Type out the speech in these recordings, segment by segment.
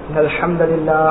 إن الحمد لله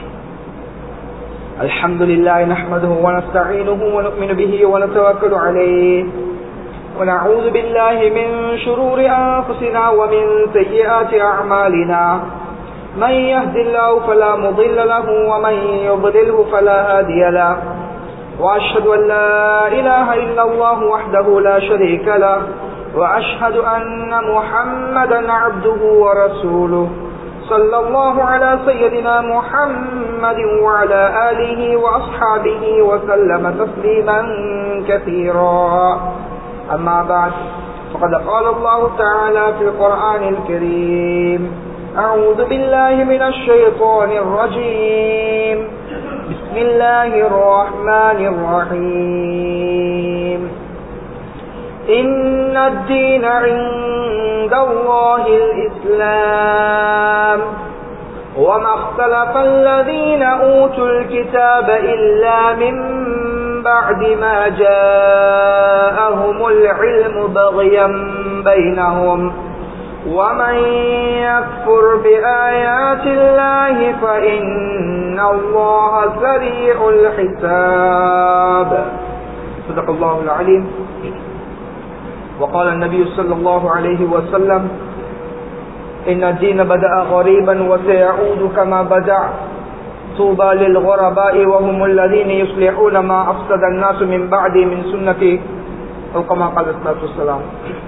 الحمد لله نحمده ونستعينه ونؤمن به ونتوكل عليه ونعوذ بالله من شرور أنفسنا ومن سيئات أعمالنا من يهد الله فلا مضل له ومن يضلله فلا هادي له وأشهد أن لا إله إلا الله وحده لا شريك له وأشهد أن محمدا عبده ورسوله صلى الله على سيدنا محمد وعلى آله وأصحابه وسلم تسليما كثيرا أما بعد فقد قال الله تعالى في القرآن الكريم أعوذ بالله من الشيطان الرجيم بسم الله الرحمن الرحيم إن الدين عند الله الإسلام وما اختلف الذين أوتوا الكتاب إلا من بعد ما جاءهم العلم بغيا بينهم ومن يكفر بآيات الله فإن الله سريع الحساب صدق الله العليم وقال النبي صلى الله عليه وسلم إن الدين بدأ غريبا وسيعود كما بدأ طوبى للغرباء وهم الذين يصلحون ما أفسد الناس من بعد من سنة أو كما قال الصلاة والسلام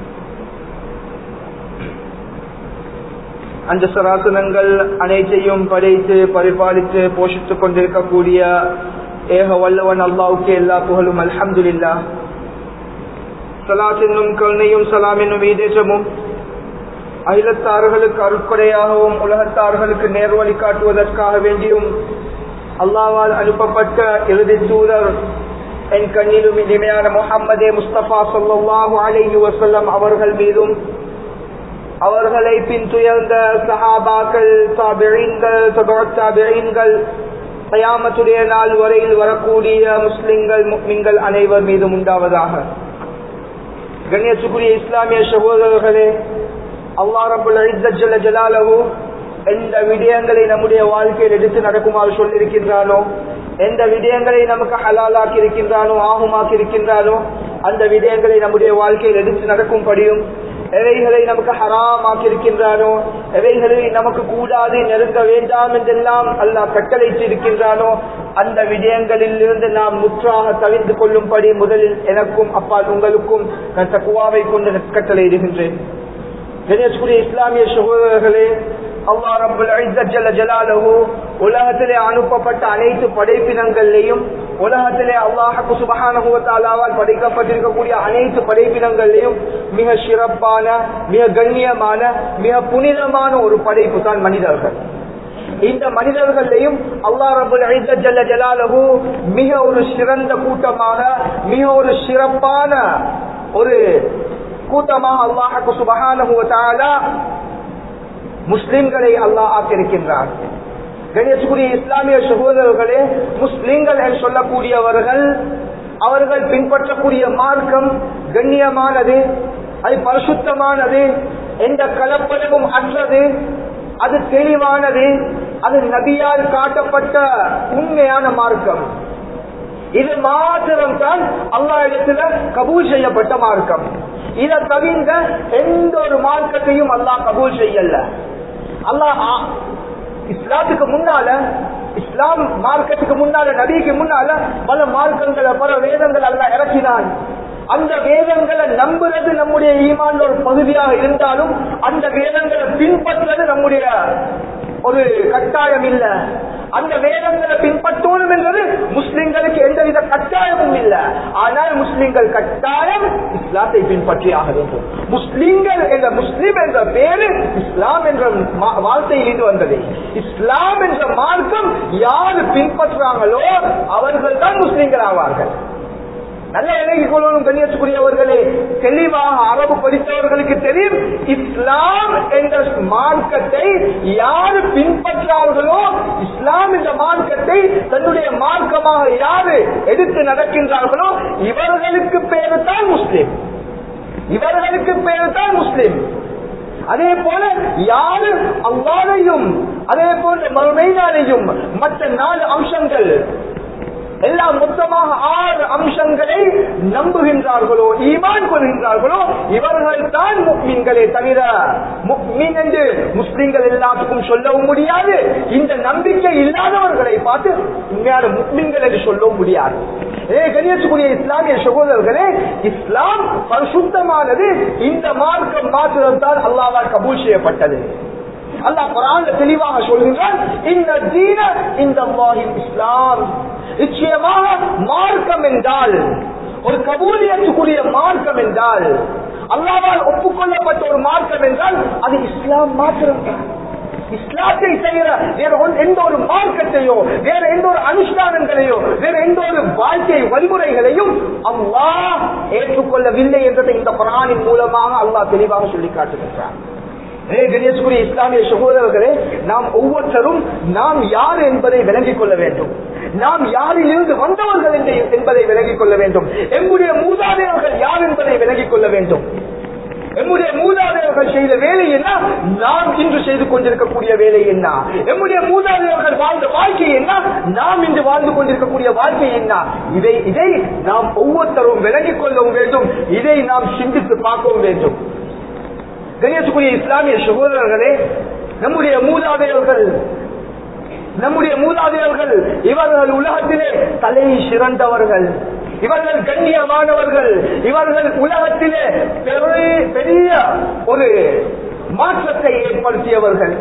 அந்த சராசனங்கள் அனைத்தையும் படைத்து பரிபாலித்து போஷித்துக் கொண்டிருக்கக்கூடிய ஏக வல்லவன் அல்லாவுக்கு எல்லா புகழும் அல்ஹம்துலில்லா சலாத் என்னும் கருணையும் சலாம் என்னும் ஈதேசமும் அகிலத்தார்களுக்கு அருட்கொடையாகவும் உலகத்தார்களுக்கு நேர்வழி காட்டுவதற்காக வேண்டியும் அல்லாவால் அனுப்பப்பட்ட இறுதி தூதர் என் கண்ணிலும் இனிமையான முகம்மதே முஸ்தபா சொல்லாஹு அலைஹி வசல்லம் அவர்கள் மீதும் அவர்களை பின்துயர்ந்த சஹாபாக்கள் தாபிழீன்கள் தாபிழீன்கள் கயாமத்துடைய நாள் வரையில் வரக்கூடிய முஸ்லிம்கள் முக்மின்கள் அனைவர் மீதும் உண்டாவதாக கண்ணியத்துக்குரிய இஸ்லாமிய சகோதரர்களே அல்லா ரபுல் ஜல்ல ஜலாலவு எந்த விடயங்களை நம்முடைய வாழ்க்கையில் எடுத்து நடக்குமாறு சொல்லியிருக்கின்றானோ எந்த விடயங்களை நமக்கு ஹலாலாக்கி இருக்கின்றானோ ஆகுமாக்கி இருக்கின்றானோ அந்த விடயங்களை நம்முடைய வாழ்க்கையில் எடுத்து நடக்கும்படியும் எவைகளை நமக்கு ஹராமாக்கி இருக்கின்றானோ எவைகளை நமக்கு கூடாது நெருங்க வேண்டாம் என்றெல்லாம் அல்லாஹ் கட்டளைத்து இருக்கின்றானோ அந்த விடயங்களில் இருந்து நாம் முற்றாக தவிர்த்து கொள்ளும்படி முதலில் எனக்கும் அப்பால் உங்களுக்கும் நான் தக்குவாவை கொண்டு கட்டளை இடுகின்றேன் கணேஷ்குரிய இஸ்லாமிய சகோதரர்களே அல்லா ரபுல் ஜலாலஹு உலகத்திலே அனுப்பப்பட்ட அனைத்து படைப்பினங்களையும் உலகத்திலே அல்லாஹு சுபகானுவத்தாலாவால் படைக்கப்பட்டிருக்கக்கூடிய அனைத்து படைப்பினங்களையும் மிக சிறப்பான மிக கண்ணியமான மிக புனிதமான ஒரு படைப்பு தான் மனிதர்கள் இந்த மனிதர்களையும் அல்லா ரபுல் ஜல்ல ஜலாலஹு மிக ஒரு சிறந்த கூட்டமாக மிக ஒரு சிறப்பான ஒரு கூட்டமாக அல்லாஹு சுபகானுவத்தாலா முஸ்லிம்களை அல்லாஹ் ஆக்கியிருக்கின்றார் கணேசுக்குரிய இஸ்லாமிய சகோதரர்களே முஸ்லிம்கள் என்று சொல்லக்கூடியவர்கள் அவர்கள் பின்பற்றக்கூடிய மார்க்கம் கண்ணியமானது அது பரிசுத்தமானது எந்த கலப்படமும் அற்றது அது தெளிவானது அது நபியால் காட்டப்பட்ட உண்மையான மார்க்கம் இது மாத்திரம் தான் அல்லா இடத்துல கபூல் செய்யப்பட்ட மார்க்கம் இதை தவிர்ந்த எந்த ஒரு மார்க்கத்தையும் அல்லாஹ் கபூல் செய்யல அல்லாஹ் இஸ்லாத்துக்கு முன்னால இஸ்லாம் மார்க்கத்துக்கு முன்னால நபிக்கு முன்னால பல மார்க்கங்களை பல வேதங்கள் அல்ல இறக்கினான் அந்த வேதங்களை நம்புறது நம்முடைய ஈமான் ஒரு பகுதியாக இருந்தாலும் அந்த வேதங்களை பின்பற்றுறது நம்முடைய ஒரு கட்டாயம் இல்ல அந்த வேதங்களை பின்பற்றணும் என்பது முஸ்லிம்களுக்கு எந்தவித கட்டாயமும் இல்ல ஆனால் முஸ்லிம்கள் கட்டாயம் இஸ்லாத்தை பின்பற்றி ஆக வேண்டும் முஸ்லிம்கள் என்ற முஸ்லிம் என்ற பேரு இஸ்லாம் என்ற வார்த்தையில் இது வந்தது இஸ்லாம் என்ற மார்க்கம் யாரு பின்பற்றுறாங்களோ அவர்கள் தான் முஸ்லிம்கள் ஆவார்கள் நல்ல இலகி கொள்ளணும் கண்ணியத்துக்குரியவர்களே தெளிவாக அரபு படித்தவர்களுக்கு தெரியும் இஸ்லாம் என்ற மார்க்கத்தை யாரு பின்பற்றார்களோ இஸ்லாம் என்ற மார்க்கத்தை தன்னுடைய மார்க்கமாக யாரு எடுத்து நடக்கின்றார்களோ இவர்களுக்கு பேரு தான் முஸ்லிம் இவர்களுக்கு பேரு தான் முஸ்லிம் அதே போல யாரு அவ்வாறையும் அதே போல மறுமையினாலையும் மற்ற நாலு அம்சங்கள் எல்லாம் மொத்தமாக ஆறு அம்சங்களை நம்புகின்றார்களோ ஈமான் கொள்கின்றார்களோ இவர்கள் தான் முக்மீன்களே தவிர முக்மீன் என்று முஸ்லிம்கள் எல்லாத்துக்கும் சொல்லவும் முடியாது இந்த நம்பிக்கை இல்லாதவர்களை பார்த்து உண்மையான முக்மீன்கள் என்று சொல்லவும் முடியாது ஏ கணியத்துக்குரிய இஸ்லாமிய சகோதரர்களே இஸ்லாம் பரிசுத்தமானது இந்த மார்க்கம் மாத்திரம் தான் அல்லாவால் கபூல் செய்யப்பட்டது அல்லாஹ் குரான்ல தெளிவாக சொல்கின்றான் இந்த தீன இந்த இஸ்லாம் நிச்சயமாக மார்க்கம் என்றால் ஒரு கபூலியத்துக்குரிய மார்க்கம் என்றால் அல்லாவால் ஒப்புக்கொள்ளப்பட்ட ஒரு மார்க்கம் என்றால் அது இஸ்லாம் மாத்திரம் இஸ்லாத்தை செய்கிற வேற ஒன்- எந்த ஒரு மார்க்கத்தையோ வேற எந்த ஒரு அனுஷ்டானங்களையோ வேற எந்த ஒரு வாழ்க்கை வழிமுறைகளையும் அல்லாஹ் ஏற்றுக்கொள்ளவில்லை என்றதை இந்த குரானின் மூலமாக அல்லாஹ் தெளிவாக சொல்லி காட்டுகின்றார் ஏ கணேசுக்குரிய இஸ்லாமிய சகோதரர்களே நாம் ஒவ்வொருத்தரும் நாம் யார் என்பதை விளங்கிக் கொள்ள வேண்டும் நாம் யாரில் இருந்து வந்தவர்கள் என்று- என்பதை விளங்கிக் கொள்ள வேண்டும் எம்முடைய மூதாதையர்கள் யார் என்பதை விளங்கிக் கொள்ள வேண்டும் எம்முடைய மூதாதையர்கள் செய்த வேலை என்ன நாம் இன்று செய்து கொண்டிருக்கக்கூடிய வேலை என்ன எம்முடைய மூதாதையர்கள் வாழ்ந்த வாழ்க்கை என்ன நாம் இன்று வாழ்ந்து கொண்டிருக்கக்கூடிய வாழ்க்கை என்ன இதை இதை நாம் ஒவ்வொருத்தரும் விளங்கிக் கொள்ளவும் வேண்டும் இதை நாம் சிந்தித்து பார்க்கவும் வேண்டும் கணேசுக்குரிய இஸ்லாமிய சகோதரர்களே நம்முடைய மூதாதையர்கள் நம்முடைய மூதாதையர்கள் இவர்கள் உலகத்திலே தலை சிறந்தவர்கள் இவர்கள் கண்ணியமானவர்கள் இவர்கள் உலகத்திலே பெரிய- பெரிய ஒரு மாற்றத்தை ஏற்படுத்தியவர்கள்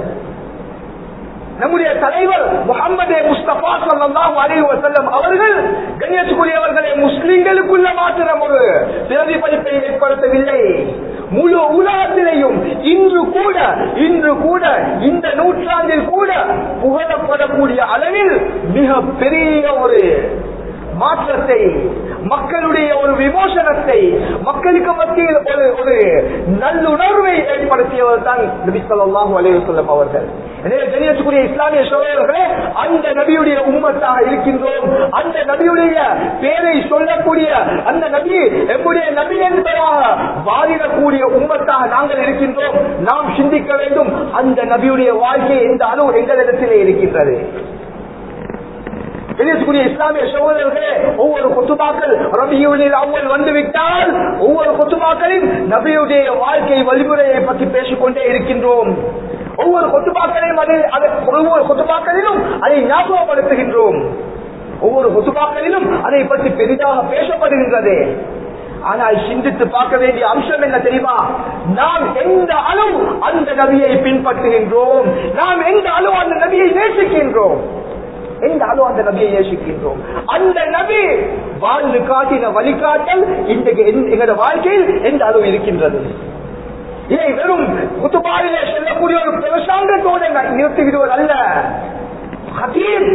நம்முடைய தலைவர் முகமது முஸ்தபா ஸல்லல்லாஹு அலைஹி வஸல்லம் அவர்கள் கண்ணியத்துக்குரியவர்களே முஸ்லிம்களுக்குள்ள மாத்திரம் ஒரு பிரதிபலிப்பை ஏற்படுத்தவில்லை முழு உலகத்திலேயும் இன்று கூட இன்று கூட இந்த நூற்றாண்டில் கூட புகழப்படக்கூடிய அளவில் மிக பெரிய ஒரு மாற்றத்தை மக்களுடைய ஒரு விமோசனத்தை மக்களுக்கு மத்தியில் ஒரு ஒரு நல்லுணர்வை ஏற்படுத்தியவர் தான் நபி ஸல்லல்லாஹு அலைஹி வஸல்லம் அவர்கள் எனவே கணியத்துக்குரிய இஸ்லாமிய சோழர்களே அந்த நபியுடைய உம்மத்தாக இருக்கின்றோம் அந்த நபியுடைய பேரை சொல்லக்கூடிய அந்த நபி எம்முடைய நபி என்பதாக வாதிடக்கூடிய உம்மத்தாக நாங்கள் இருக்கின்றோம் நாம் சிந்திக்க வேண்டும் அந்த நபியுடைய வாழ்க்கை எந்த அளவு எங்களிடத்திலே இருக்கின்றது பெரியத்துக்குரிய இஸ்லாமிய சகோதரர்களே ஒவ்வொரு கொத்துமாக்கள் ரபியூனில் அவ்வள் வந்துவிட்டால் ஒவ்வொரு கொத்துமாக்களின் நபியுடைய வாழ்க்கை வழிமுறையை பற்றி பேசிக்கொண்டே இருக்கின்றோம் ஒவ்வொரு கொத்துமாக்களையும் அதை அதை- ஒவ்வொரு கொத்துமாக்களிலும் அதை ஞாபகப்படுத்துகின்றோம் ஒவ்வொரு கொத்துமாக்களிலும் அதை பற்றி பெரிதாக பேசப்படுகின்றது ஆனால் சிந்தித்து பார்க்க வேண்டிய அம்சம் என்ன தெரியுமா நாம் எந்த அளவு அந்த நபியை பின்பற்றுகின்றோம் நாம் எந்த அளவு அந்த நபியை நேசிக்கின்றோம் எந்த அளவு அந்த நபியை நேசிக்கின்றோம் அந்த நபி வாழ்ந்து காட்டின வழிகாட்டல் இன்றைக்கு எந்த- எங்களோட வாழ்க்கையில் எந்த அளவு இருக்கின்றது இதை வெறும் குத்துபாவிலே செல்லக்கூடிய ஒரு பிரசாங்கத்தோடு நான் நிறுத்தி விடுவது அல்ல ஹதீர்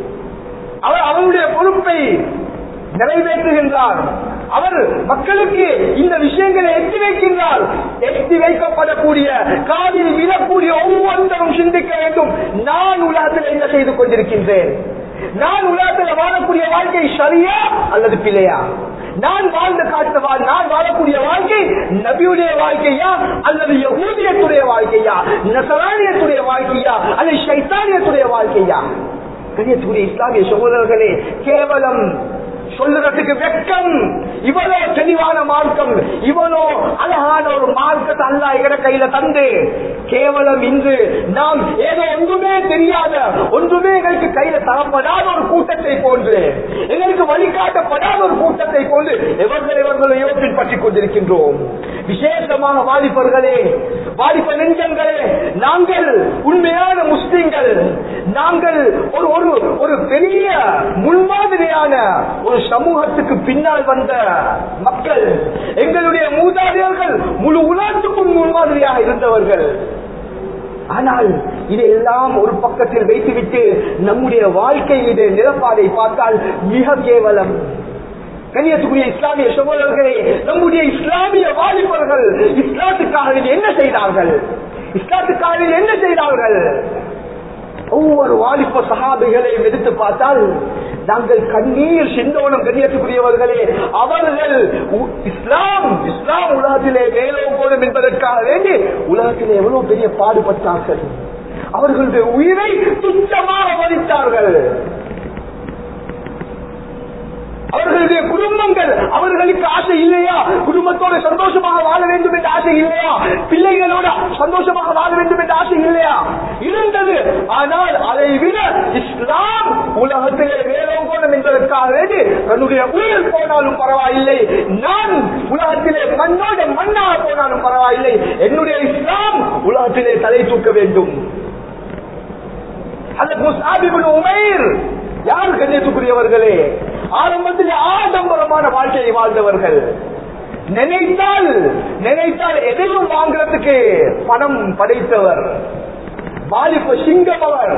அவர் அவருடைய பொறுப்பை நிறைவேற்றுகின்றார் அவர் மக்களுக்கு இந்த விஷயங்களை எட்டி வைக்கின்றார் எட்டி வைக்கப்படக்கூடிய காதில் விழக்கூடிய ஒவ்வொருத்தரும் சிந்திக்க வேண்டும் நான் உலகத்தில் என்ன செய்து கொண்டிருக்கின்றேன் நான் உலகத்தில் வாழக்கூடிய வாழ்க்கை சரியா அல்லது பிழையா நான் வாழ்ந்த காட்டு வாழ் நான் வாழக்கூடிய வாழ்க்கை நபியுடைய வாழ்க்கையா அல்லது யகூதியத்துடைய வாழ்க்கையா நசரானியத்துடைய வாழ்க்கையா அல்லது சைத்தானியத்துடைய வாழ்க்கையா கண்ணியத்துக்குரிய இஸ்லாமிய சகோதரர்களே கேவலம் சொல்லுறதுக்கு வெட்கம் இவ்வளோ தெளிவான மார்க்கம் இவ்வளோ அழகான ஒரு மார்க்கத்தை அல்லா எங்கட கையில தந்து கேவலம் இன்று நாம் ஏதோ ஒன்றுமே தெரியாத ஒன்றுமே எங்களுக்கு கையில தரப்படாத ஒரு கூட்டத்தை போன்று எங்களுக்கு வழிகாட்டப்படாத ஒரு கூட்டத்தை போன்று எவர்கள் எவர்களையோ பின்பற்றிக் கொண்டிருக்கின்றோம் விசேஷமாக வாலிபர்களே வாலிப நெஞ்சங்களே நாங்கள் உண்மையான முஸ்லிம்கள் நாங்கள் ஒரு ஒரு ஒரு பெரிய முன்மாதிரியான ஒரு சமூகத்துக்கு பின்னால் வந்த மக்கள் எங்களுடைய மூதாதையர்கள் முழு உலகத்துக்கும் முன்மாதிரியாக இருந்தவர்கள் ஆனால் இதையெல்லாம் ஒரு பக்கத்தில் வைத்துவிட்டு நம்முடைய வாழ்க்கையிட நிலப்பாடை பார்த்தால் மிக கேவலம் கண்ணியத்துக்குரிய இஸ்லாமிய சகோதரர்களே நம்முடைய இஸ்லாமிய வாலிபர்கள் இஸ்லாத்துக்காக என்ன செய்தார்கள் இஸ்லாத்துக்காக என்ன செய்தார்கள் ஒவ்வொரு வாலிப சகாபிகளையும் எடுத்து பார்த்தால் நாங்கள் கண்ணீர் சிந்தோனம் கண்ணியத்துக்குரியவர்களே அவர்கள் உ- இஸ்லாம் இஸ்லாம் உலகத்திலே மேலோங்கோடும் என்பதற்காக வேண்டி உலகத்திலே எவ்வளவு பெரிய பாடுபட்டார்கள் அவர்களுடைய உயிரை துச்சமாக மதித்தார்கள் அவர்களுடைய குடும்பங்கள் அவர்களுக்கு ஆசை இல்லையா குடும்பத்தோட சந்தோஷமாக வாழ வேண்டும் என்ற ஆசை இல்லையா பிள்ளைகளோட சந்தோஷமாக வாழ வேண்டும் என்ற ஆசை இல்லையா இருந்தது ஆனால் அதை விட இஸ்லாம் உலகத்திலே வேறோங்கோணம் என்பதற்காக வேண்டி தன்னுடைய உயிர் போனாலும் பரவாயில்லை நான் உலகத்திலே மண்ணோட மண்ணாக போனாலும் பரவாயில்லை என்னுடைய இஸ்லாம் உலகத்திலே தலை தூக்க வேண்டும் அல்லது முஸ்ஆப் இப்னு உமைர் யார் கண்ணியத்துக்குரியவர்களே ஆரம்பத்தில் ஆடம்பரமான வாழ்க்கையை வாழ்ந்தவர்கள் நினைத்தால் நினைத்தால் எதையும் வாங்குறதுக்கு பணம் படைத்தவர் வாலிப சிங்கம் அவர்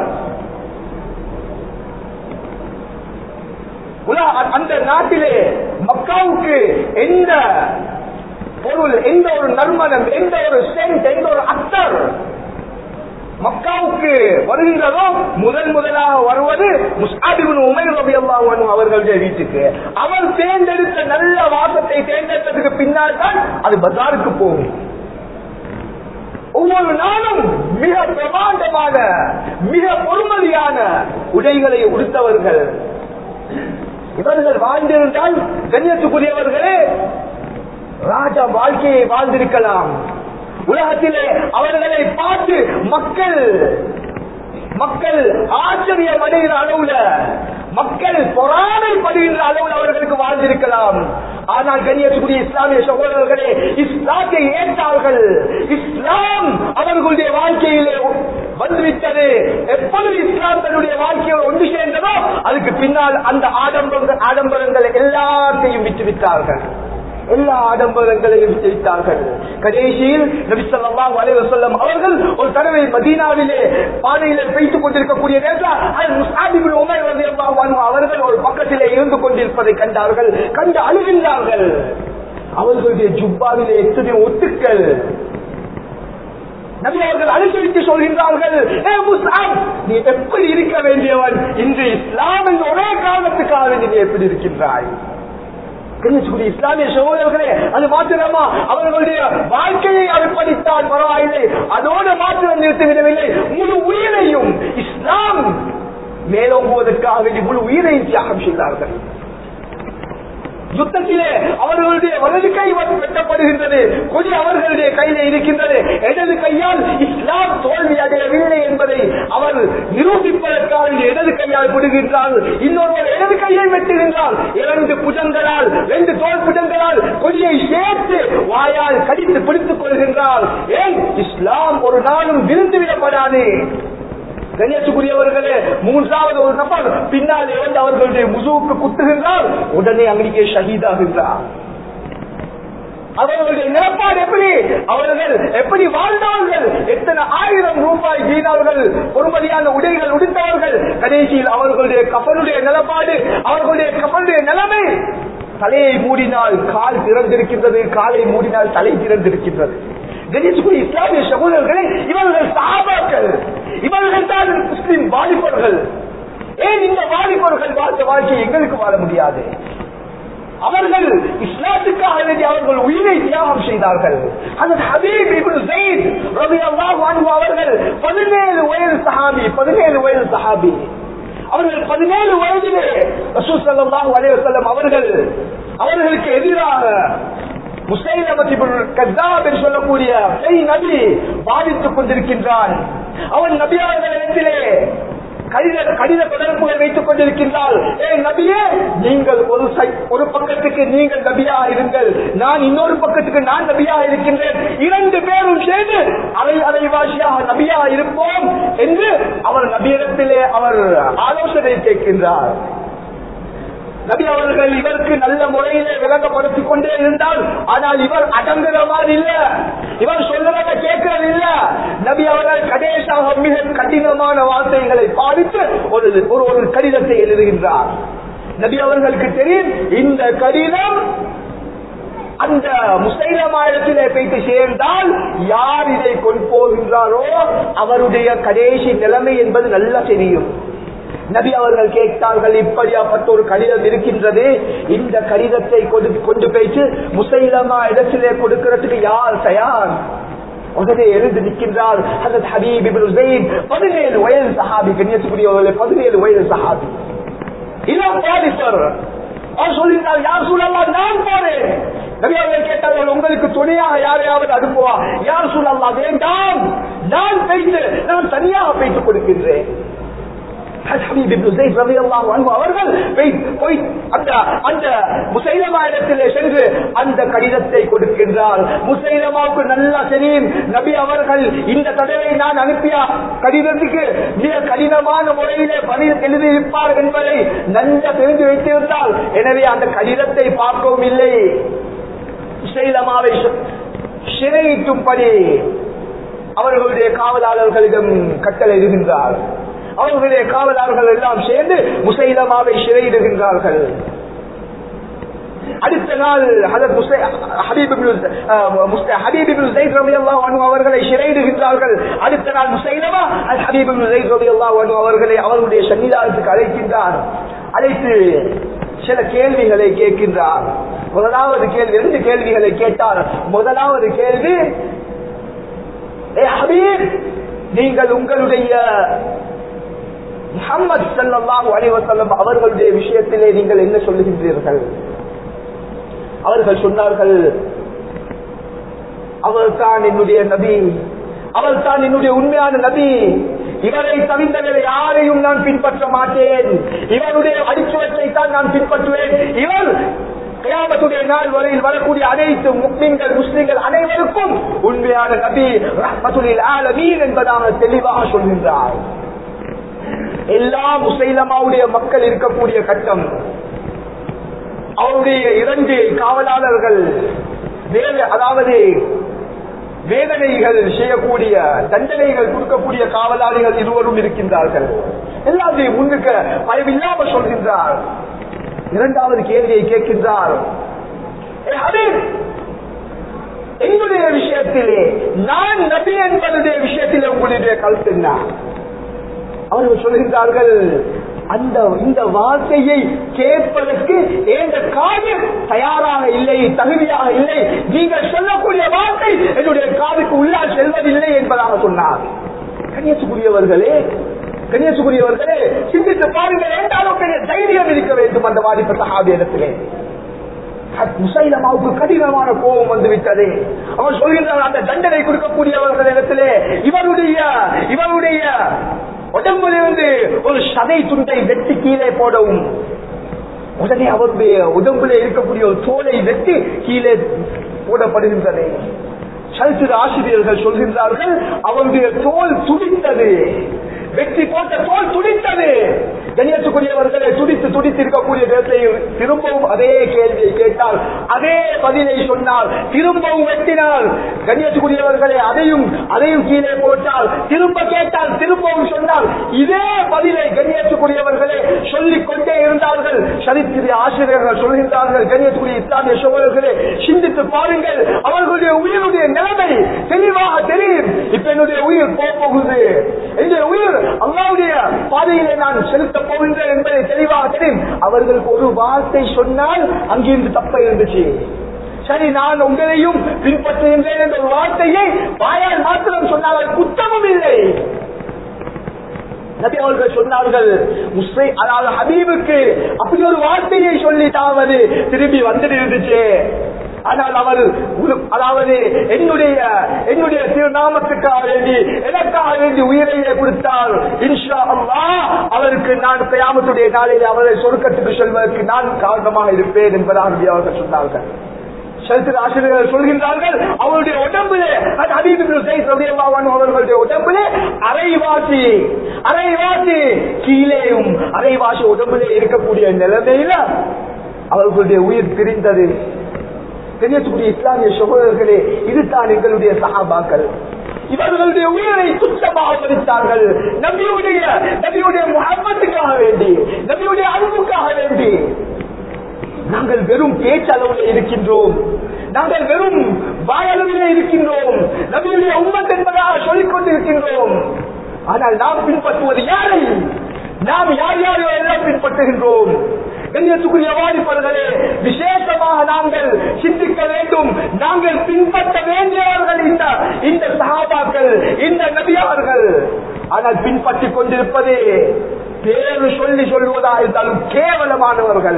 உலக அந்த நாட்டிலே மக்காவுக்கு எந்த பொருள் எந்த ஒரு நறுமணம் எந்த ஒரு சென்ட் எந்த ஒரு அத்தர் மக்காவுக்கு வருகின்றதோ முதன் முதலாக வருவது முஸ்தாபிபின் உமைர் ரபி அல்லாஹ் அவர்களுடைய வீட்டுக்கு அவர் தேர்ந்தெடுத்த நல்ல வாசத்தை தேர்ந்தெடுத்ததுக்கு பின்னால் தான் அது பஜாருக்கு போகும் ஒவ்வொரு நாளும் மிக பிரமாண்டமான மிக பொறுமதியான உடைகளை உடுத்தவர்கள் இவர்கள் வாழ்ந்திருந்தால் கண்ணியத்துக்குரியவர்களே ராஜா வாழ்க்கையை வாழ்ந்திருக்கலாம் உலகத்திலே அவர்களை பார்த்து மக்கள் மக்கள் ஆச்சரியம் அடைகிற அளவுல மக்கள் பொறாமைப்படுகின்ற அளவில் அவர்களுக்கு வாழ்ந்திருக்கலாம் ஆனால் கண்ணியத்துக்குரிய இஸ்லாமிய சகோதரர்களே இஸ்லாத்தை ஏற்றார்கள் இஸ்லாம் அவர்களுடைய வாழ்க்கையிலே வந்துவிட்டது எப்பொழுது இஸ்லாம் தன்னுடைய வாழ்க்கையில் ஒன்று சேர்ந்ததோ அதுக்கு பின்னால் அந்த ஆடம்பரங்கள் ஆடம்பரங்கள் எல்லாத்தையும் விட்டுவிட்டார்கள் எல்லா ஆடம்பரங்களையும் செய்தார்கள் கடைசியில் நபி ஸல்லல்லாஹு அலைஹி வஸல்லம் அவர்கள் ஒரு தடவை மதீனாவிலே பாதையிலே பேசிக் கொண்டிருக்கக்கூடிய நேரத்தில் அது முஸ்ஆப் இப்னு உமைர் ரலியல்லாஹு அன்ஹு அவர்கள் ஒரு பக்கத்திலே இருந்து கொண்டிருப்பதை கண்டார்கள் கண்டு அழுகின்றார்கள் அவர்களுடைய ஜுப்பாவிலே எத்தனை ஒட்டுக்கள் நபி அவர்கள் அனுசரித்து சொல்கின்றார்கள் "ஏ முஸ்அப், நீ எப்படி இருக்க வேண்டியவன் இன்று இஸ்லாம் என்ற ஒரே காரணத்துக்காக வேண்டி நீ எப்படி இருக்கின்றாய் கண்ணியத்துக்குரிய இஸ்லாமிய சகோதரர்களே அது மாத்திரமா அவர்களுடைய வாழ்க்கையை அர்ப்பணித்தால் பரவாயில்லை அதோடு மாத்திரம் நிறுத்திவிடவில்லை முழு உயிரையும் இஸ்லாம் மேலோங்குவதற்காக வேண்டி முழு உயிரையும் தியாகம் செய்தார்கள் யுத்தத்திலே அவர்களுடைய வலது கை வந்து வெட்டப்படுகின்றது கொடி அவர்களுடைய கையில இருக்கின்றது இடது கையால் இஸ்லாம் தோல்வி அடையவில்லை என்பதை அவர் நிரூபிப்பதற்காக இந்த இடது கையால் விடுகின்றார் இன்னொருவர் இடது கையை வெட்டுகின்றார் இரண்டு புஜங்களால் ரெண்டு தோல் புஜங்களால் கொடியை சேர்த்து வாயால் கடித்து பிடித்துக் கொள்கின்றார் ஏன் இஸ்லாம் ஒரு நாளும் விருந்து விடப்படாது கண்ணியத்துக்குரியவர்களே மூன்றாவது ஒரு நபர் பின்னாலே வந்து அவர்களுடைய முதுகுக்கு குத்துகின்றார் உடனே அங்கே ஷஹீதாகின்றார் அவர்களுடைய நிலப்பாடு எப்படி அவர்கள் எப்படி வாழ்ந்தவர்கள் எத்தனை ஆயிரம் ரூபாய் தீனார்கள் பொறுமதியான உடைகள் உடுத்தவர்கள் கடைசியில் அவர்களுடைய கப்பலுடைய நிலப்பாடு அவர்களுடைய கப்பலுடைய நிலைமை தலையை மூடினால் கால் திறந்திருக்கின்றது காலை மூடினால் தலை திறந்திருக்கின்றது கணேஷ்குரிய இஸ்லாமிய சகோதரர்களே இவர்கள் சாபாக்கள் இவர்கள் தான் முஸ்லிம் வாலிபர்கள் ஏன் இந்த வாலிபர்கள் வாழ்ந்த வாழ்க்கை எங்களுக்கு வாழ முடியாது அவர்கள் இஸ்லாத்துக்காக வேண்டி அவர்கள் உயிரை தியாகம் செய்தார்கள் அந்த ஹபீப் இப்னு ஸைத் ரலியல்லாஹு அன்ஹு அவர்கள் 17 வயது சஹாபி 17 வயது சஹாபி அவர்கள் 17 வயதிலே ரசூல் ஸல்லல்லாஹு அலைஹி வஸல்லம் அவர்கள் அவர்களுக்கு எதிராக முஸ்லிம் சொல்லக்கூடிய பெய் நபி பாதித்துக் கொண்டிருக்கின்றான் அவன் நபியாளர்களிடத்திலே கடித கடித தொடர்புகள் வைத்துக் கொண்டிருக்கின்றால் ஏ நபியே நீங்கள் ஒரு சை- ஒரு பக்கத்துக்கு நீங்கள் நபியா இருங்கள் நான் இன்னொரு பக்கத்துக்கு நான் நபியா இருக்கின்றேன் இரண்டு பேரும் சேர்ந்து அலை அலைவாசியாக நபியா இருப்போம் என்று அவர் நபியிடத்திலே அவர் ஆலோசனை கேட்கின்றார் நபி அவர்கள் இவருக்கு நல்ல முறையிலே விளங்கப்படுத்திக் கொண்டே இருந்தால் ஆனால் இவர் அடங்குற மாதிரி இல்ல இவர் சொல்றத கேட்கறது இல்ல நபி அவர்கள் கடைசியாக மிக கடினமான வார்த்தைகளை பாதித்து ஒரு ஒரு ஒரு கடிதத்தை எழுதுகின்றார் நபி அவர்களுக்கு தெரியும் இந்த கடிதம் அந்த முஸ்லிமாயிடத்திலே போய்த்து சேர்ந்தால் யார் இதை கொண்டு போகின்றாரோ அவருடைய கடைசி நிலைமை என்பது நல்லா தெரியும் நபி அவர்கள் கேட்டார்கள் இப்படியாப்பட்ட ஒரு கடிதம் இருக்கின்றது இந்த கடிதத்தை கொண்டு கொண்டு போயிட்டு முசைலமா இடத்திலே கொடுக்கிறதுக்கு யார் தயார் உடனே எழுந்து நிற்கின்றார் ஹசத் ஹபீப் இப்னு ஸைத் பதினேழு வயது சஹாபி கண்ணியத்துக்குரியவர்களே பதினேழு வயது சஹாபி இளம் பாதிப்பர் அவர் சொல்லியிருந்தார் யார் சூழல்லாம் நான் போறேன் நபி அவர்கள் கேட்டார்கள் உங்களுக்கு துணையாக யாரையாவது அனுப்புவா யார் சூழல்லாம் வேண்டாம் நான் பேய்த்து நான் தனியாக பேய்த்துக் கொடுக்கின்றேன் ஹபீப் இப்னு ஸைத் ரலியல்லாஹு அன்ஹு அவர்கள் போய் போய் அந்த அந்த முசைலமா இடத்திலே சென்று அந்த கடிதத்தை கொடுக்கின்றார் முசைலமாவுக்கு நல்லா தெரியும் நபி அவர்கள் இந்த தடவை நான் அனுப்பிய கடிதத்துக்கு மிக கடினமான முறையிலே பதில் எழுதியிருப்பார் என்பதை நன்கு தெரிந்து வைத்திருந்தால் எனவே அந்த கடிதத்தை பார்க்கவும் இல்லை முசைலமாவை சிறையிட்டும்படி அவர்களுடைய காவலாளர்களிடம் கட்டளை இடுகின்றார் அவர்களுடைய காவலாளர்கள் எல்லாம் சேர்ந்து முசைலமாவை சிறையிடுகின்றார்கள் அடுத்த நாள் ஹதரத் முசை- ஹபீப் இப்னு- அஹ், முஸ்த- ஹபீப் இப்னு ஸைத் ரலியல்லாஹு அன்ஹு அவர்களை சிறையிடுகின்றார்கள் அடுத்த நாள் முசைலமா அது ஹபீப் இப்னு ஸைத் ரலியல்லாஹு அன்ஹு அவர்களை அவருடைய சன்னிதானத்துக்கு அழைக்கின்றார் அழைத்து சில கேள்விகளை கேட்கின்றார் முதலாவது கேள்வி ரெண்டு கேள்விகளை கேட்டார் முதலாவது கேள்வி ஏ ஹபீப் நீங்கள் உங்களுடைய முகமது ஸல்லல்லாஹு அலைஹி வஸல்லம் அவர்களுடைய விஷயத்திலே நீங்கள் என்ன சொல்லுகின்றீர்கள் அவர்கள் சொன்னார்கள் அவர் தான் என்னுடைய நபி அவர் தான் என்னுடைய உண்மையான நபி இவரை தவிர்த்தவரை யாரையும் நான் பின்பற்ற மாட்டேன் இவருடைய அடிச்சுவற்றை தான் நான் பின்பற்றுவேன் இவர் கியாமத்துடைய நாள் வரையில் வரக்கூடிய அனைத்து முஸ்லிம்கள் முஸ்லிம்கள் அனைவருக்கும் உண்மையான நபி ரஹ்மத்துலில் ஆலமீன் என்பதாக தெளிவாக சொல்கின்றார் எல்லா முசைலமாவுடைய மக்கள் இருக்கக்கூடிய கட்டம் அவருடைய இரண்டு காவலாளர்கள் வேத- அதாவது வேதனைகள் செய்யக்கூடிய தண்டனைகள் கொடுக்கக்கூடிய காவலாளிகள் இருவரும் இருக்கின்றார்கள் எல்லாத்தையும் முன்னுக்க பயமில்லாம சொல்கின்றார் இரண்டாவது கேள்வியை கேட்கின்றார் "ஏ ஹபீப், என்னுடைய விஷயத்திலே நான் நபி என்பதுடைய விஷயத்திலே உங்களுடைய கருத்து என்ன அவர்கள் சொல்கின்றார்கள் அந்த இந்த வார்த்தையை கேட்பதற்கு எந்த காரியம் தயாராக இல்லை தகுதியாக இல்லை நீங்கள் சொல்லக்கூடிய வார்த்தை என்னுடைய காதுக்கு உள்ளால் செல்வதில்லை என்பதாக சொன்னார் கண்ணியத்துக்குரியவர்களே கண்ணியத்துக்குரியவர்களே சிந்தித்து பாருங்கள் எந்த அளவுக்கு தைரியம் இருக்க வேண்டும் அந்த வாதிப்ப சஹாபி இடத்திலே முசைலமாவுக்கு கடினமான கோபம் வந்து விட்டது அவர் சொல்கின்றார் அந்த தண்டனை கொடுக்கக்கூடியவர்கள் இடத்திலே இவருடைய இவருடைய உடம்பிலிருந்து ஒரு சதை துண்டை வெட்டி கீழே போடவும் உடனே அவருடைய உடம்பிலே இருக்கக்கூடிய ஒரு தோலை வெட்டி கீழே போடப்படுகின்றது சரித்திர ஆசிரியர்கள் சொல்கின்றார்கள் அவருடைய தோல் துடித்தது வெற்றி போட்ட தோல் துடித்தது கண்ணியத்துக்குரியவர்களை துடித்து துடித்து இருக்கக்கூடிய நேரத்தை திரும்பவும் அதே கேள்வியை கேட்டால் அதே பதிலை சொன்னால் திரும்பவும் வெட்டினால் கண்ணியத்துக்குரியவர்களை அதையும் அதையும் கீழே போட்டால் திரும்ப கேட்டால் திரும்பவும் சொன்னால் இதே பதிலை கண்ணியத்துக்குரியவர்களே சொல்லிக் கொண்டே இருந்தார்கள் சரித்திர ஆசிரியர்கள் சொல்கின்றார்கள் கண்ணியத்துக்குரிய இஸ்லாமிய சோழர்களே சிந்தித்து பாருங்கள் அவர்களுடைய உயிருடைய நிலைமை தெளிவாக தெரியும் இப்ப என்னுடைய உயிர் போக போகுது என்னுடைய உயிர் அல்லாவுடைய பாதையிலே நான் செலுத்த போகின்றேன் என்பதை தெளிவாக தெரியும் அவர்களுக்கு ஒரு வார்த்தை சொன்னால் அங்கிருந்து தப்ப இருந்துச்சு சரி நான் உங்களையும் பின்பற்றுகின்றேன் என்ற ஒரு வார்த்தையை வாயால் மாத்திரம் சொன்னால் அது குத்தமும் இல்லை நபி அவர்கள் சொன்னார்கள் முஸ்லை அதாவது ஹபீபுக்கு அப்படி ஒரு வார்த்தையை சொல்லிட்டாவது திரும்பி வந்துட்டு இருந்துச்சு ஆனால் அவர் உரு- அதாவது என்னுடைய என்னுடைய திருநாமத்துக்காக வேண்டி எனக்காக வேண்டி உயிரையே கொடுத்தால் இன்ஷா அல்லாஹ் அவருக்கு நான் கயாமத்துடைய நாளில் அவரை சொர்க்கத்துக்கு செல்வதற்கு நான் காரணமாக இருப்பேன் என்பதாக நபி அவர்கள் சொன்னார்கள் சரித்திர ஆசிரியர்கள் சொல்கின்றார்கள் அவருடைய உடம்பிலே அது ஹபீப் இப்னு ஸைத் ரலியல்லாஹு அன்ஹு அவர்களுடைய உடம்பிலே அரைவாசி அரைவாசி கீழேயும் அரைவாசி உடம்பிலே இருக்கக்கூடிய நிலைமையில அவர்களுடைய உயிர் பிரிந்தது தெரியக்கூடிய இஸ்லாமிய சகோதரர்களே இதுதான் எங்களுடைய சகாபாக்கள் இவர்களுடைய உயிரை துச்சமாக மதித்தார்கள் நபியுடைய நபியுடைய முகம்மத்துக்காக வேண்டி நபியுடைய அன்புக்காக வேண்டி நாங்கள் வெறும் பேச்சளவில் இருக்கின்றோம் நாங்கள் வெறும் வாயளவிலே இருக்கின்றோம் நபியுடைய உம்மத் என்பதாக சொல்லிக் கொண்டிருக்கின்றோம் ஆனால் நாம் பின்பற்றுவது யாரை நாம் யார் காட்டுகின்றோம் கண்ணியத்துக்குரிய வாலிபர்களே விசேஷமாக நாங்கள் சிந்திக்க வேண்டும் நாங்கள் பின்பற்ற வேண்டியவர்கள் இந்த இந்த சகாபாக்கள் இந்த நபியார்கள் ஆனால் பின்பற்றி கொண்டிருப்பது பேரு சொல்லி சொல்வதா இருந்தாலும் கேவலமானவர்கள்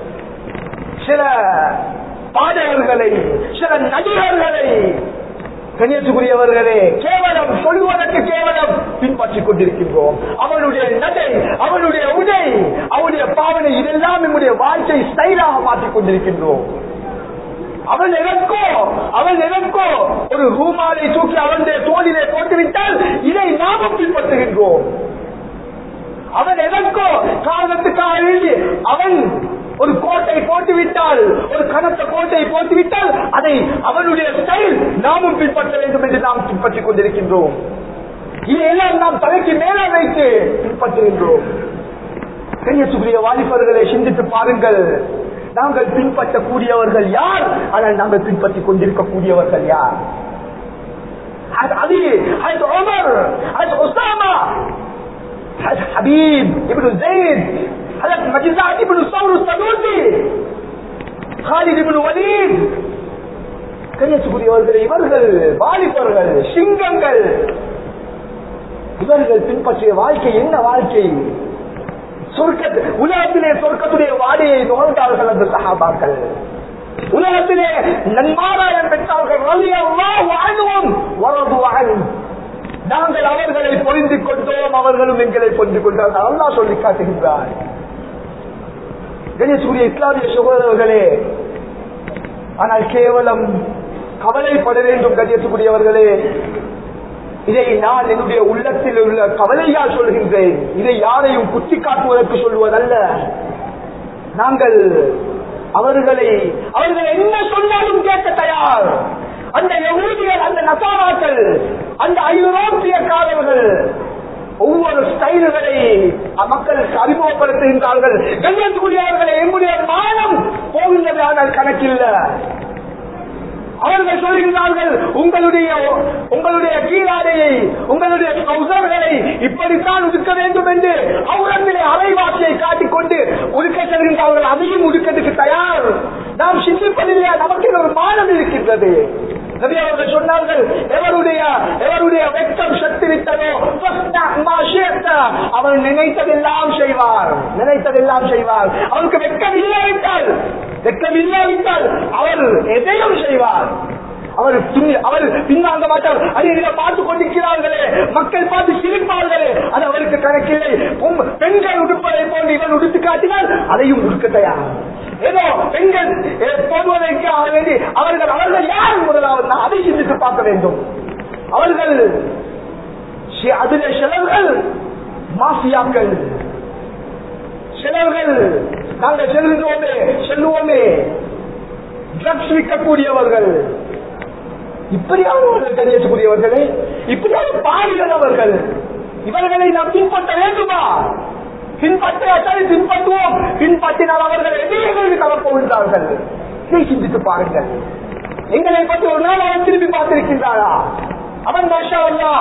சில பாடகர்களை சில நடிகர்களை கண்ணியத்துக்குரியவர்களே கேவலம் சொல்வதற்கு கேவலம் பின்பற்றி கொண்டிருக்கின்றோம் அவனுடைய நடை அவனுடைய உடை அவனுடைய பாவனை இதெல்லாம் நம்முடைய வாழ்க்கை ஸ்டைலாக மாற்றிக் கொண்டிருக்கின்றோம் அவன் எதற்கோ அவன் எதற்கோ ஒரு ரூமாலை தூக்கி அவனுடைய தோளிலே போட்டுவிட்டால் இதை நாமும் பின்பற்றுகின்றோம் அவன் எதற்கோ காரணத்துக்காக வேண்டி அவன் ஒரு கோட்டை போட்டு விட்டால் ஒரு கனத்த கோட்டை போட்டு விட்டால் அதை அவனுடைய ஸ்டைல் நாமும் பின்பற்ற வேண்டும் என்று நாம் பின்பற்றிக் கொண்டிருக்கின்றோம் இதையெல்லாம் நாம் தலைக்கு மேலே வைத்து பின்பற்றுகின்றோம் கண்ணியத்துக்குரிய வாலிபர்களை சிந்தித்து பாருங்கள் நாங்கள் பின்பற்றக்கூடியவர்கள் யார் ஆனால் நாங்கள் பின்பற்றிக் கொண்டிருக்கக்கூடியவர்கள் யார் அது அலி அது உமர் அது உசாமா அது ஹபீப் இப்னு ஜெயித் அது மஜிசாத் இப்னு சௌர் சதூசி ஹாலித் இப்னு வலீத் கண்ணியத்துக்குரியவர்கள் இவர்கள் வாலிபர்கள் சிங்கங்கள் இவர்கள் பின்பற்றிய வாழ்க்கை என்ன வாழ்க்கை சொர்க்க உலகத்திலே சொர்க்கத்துடைய வாடையை நுகர்ந்தார்கள் அந்த சகாபாக்கள் உலகத்திலே நன்மாராயம் பெற்றார்கள் ரலியல்லாஹு அன்ஹும் வரது அன் நாங்கள் அவர்களை பொறிந்து கொண்டோம் அவர்களும் எங்களை பொறிந்து கொண்டார்கள் அல்லாஹ் சொல்லி காட்டுகின்றார் கணேசூரிய இஸ்லாமிய சகோதரர்களே ஆனால் கேவலம் கவலைப்பட வேண்டும் கண்ணியத்துக்குரியவர்களே இதை நான் என்னுடைய உள்ளத்தில் உள்ள கவலையால் சொல்கின்றேன் இதை யாரையும் குத்தி காட்டுவதற்கு சொல்வதல்ல நாங்கள் அவர்களை அவர்கள் என்ன சொன்னாலும் கேட்க தயார் அந்த யகூதிகள் அந்த நசாராக்கள் அந்த ஐரோப்பியக்காரர்கள் ஒவ்வொரு ஸ்டைல்களை மக்களுக்கு அறிமுகப்படுத்துகின்றார்கள் கண்ணியத்துக்குரியவர்களை எங்களுடைய மானம் போகின்றது ஆனால் கணக்கில்லை அவர்கள் சொல்கிறார்கள் உங்களுடைய உங்களுடைய கீழாடையை உங்களுடைய கௌசர்களை இப்படித்தான் உடுக்க வேண்டும் என்று அவுரத்திலே அரைவாசியை காட்டிக்கொண்டு உடுக்க செல்கின்றார்கள் அதையும் உடுக்கிறதுக்கு தயார் நாம் சிந்திப்பதில்லையா நமக்கு ஒரு மானம் இருக்கின்றது நபி அவர்கள் சொன்னார்கள் எவருடைய எவருடைய வெட்கம் சக்தி விட்டதோ அவர் நினைத்ததெல்லாம் செய்வார் நினைத்ததெல்லாம் செய்வார் அவருக்கு வெட்கம் இல்லாவிட்டால் வெட்கம் இல்லாவிட்டால் அவர் எதையும் செய்வார் அவர் அவர் பின்னாங்க மாட்டார் அதை இதை பார்த்து கொண்டிருக்கிறார்களே மக்கள் பார்த்து சிரிப்பார்களே அது அவருக்கு கணக்கில்லை பெண்கள் உடுப்பதை போன்று இவன் உடுத்து காட்டினால் அதையும் உடுக்க தயார் ஏதோ பெண்கள் போடுவதற்காக வேண்டி அவர்கள் அவர்கள் யார் முதலாவது அதை சிந்தித்து பார்க்க வேண்டும் அவர்கள் அதிலே சிலர்கள் மாஃபியாக்கள் சிலர்கள் நாங்கள் செல்கின்றோமே செல்லுவோமே ட்ரக்ஸ் விற்கக்கூடியவர்கள் இப்படியானவர்கள் கண்ணியத்துக்குரியவர்களே இப்படியான பாடுகிறவர்கள் இவர்களை நாம் பின்பற்ற வேண்டுமா பின்பற்றால் பின்பற்றுவோம் பின்பற்றினால் அவர்கள் எதிரிகளுக்கு கலப்போகின்றார்கள் இதை சிந்தித்து பாருங்கள் எங்களை பற்றி ஒரு நாள் அவன் திரும்பி பார்த்திருக்கின்றாரா அவன் மாஷா அல்லா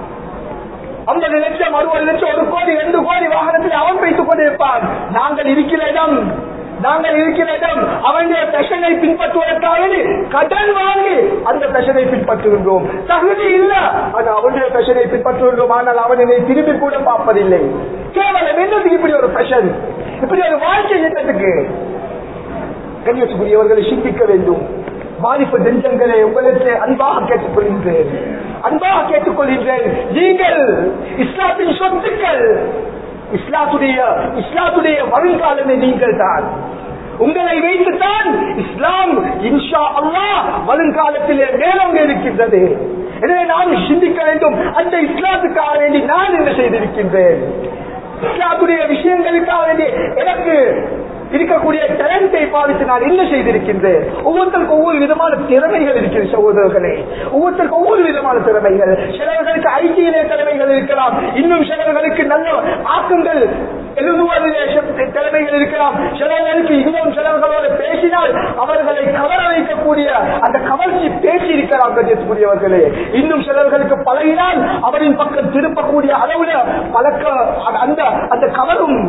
ஐம்பது லட்சம் அறுபது லட்சம் ஒரு கோடி ரெண்டு கோடி வாகனத்தில் அவன் வைத்துக் கொண்டிருப்பான் நாங்கள் இருக்கிற இடம் நாங்கள் இருக்கிற இடம் அவனுடைய பெஷனை பின்பற்றுவதற்காக கடன் வாங்கி அந்த பெஷனை பின்பற்றுகின்றோம் தகுதி இல்ல அது அவனுடைய பெஷனை பின்பற்றுகின்றோம் ஆனால் அவன் என்னை திரும்பி கூட பார்ப்பதில்லை கேவலம் என்னத்துக்கு இப்படி ஒரு பெஷன் இப்படி ஒரு வாழ்க்கை என்னத்துக்கு கண்ணியத்துக்குரியவர்களை சிந்திக்க வேண்டும் வாலிப நெஞ்சங்களை உங்களுக்கு அன்பாக கேட்டுக்கொள்கின்றேன் அன்பாக கேட்டுக்கொள்கின்றேன் நீங்கள் இஸ்லாத்தின் சொத்துக்கள் இஸ்லாத்துடைய இஸ்லாத்துடைய வருங்காலமே நீங்கள் தான் உங்களை வைத்துத்தான் இஸ்லாம் இன்ஷா அல்லா வருங்காலத்திலே மேலோங்க இருக்கின்றது எனவே நான் சிந்திக்க வேண்டும் அந்த இஸ்லாத்துக்காக வேண்டி நான் என்ன செய்திருக்கின்றேன் இஸ்லாத்துடைய விஷயங்களுக்காக வேண்டி எனக்கு இருக்கக்கூடிய டேலண்டை பாதித்து நான் என்ன செய்திருக்கின்றேன் ஒவ்வொருத்தருக்கும் ஒவ்வொரு விதமான திறமைகள் இருக்கிறது சகோதரர்களே ஒவ்வொருத்தருக்கும் ஒவ்வொரு விதமான திறமைகள் சிலர்களுக்கு ஐக்கியிலே திறமைகள் இருக்கலாம் இன்னும் சிலர்களுக்கு நல்ல ஆக்கங்கள் எழுதுவதிலே திறமைகள் இருக்கலாம் சிலர்களுக்கு இன்னும் சிலர்களோடு பேசினால் அவர்களை கவர வைக்கக்கூடிய அந்த கவர்ச்சி பேசி இருக்கலாம் கண்டியக்கூடியவர்களே இன்னும் சிலர்களுக்கு பழகினால் அவரின் பக்கம் திருப்பக்கூடிய அளவுல பழக்க அந்த அந்த கவரும்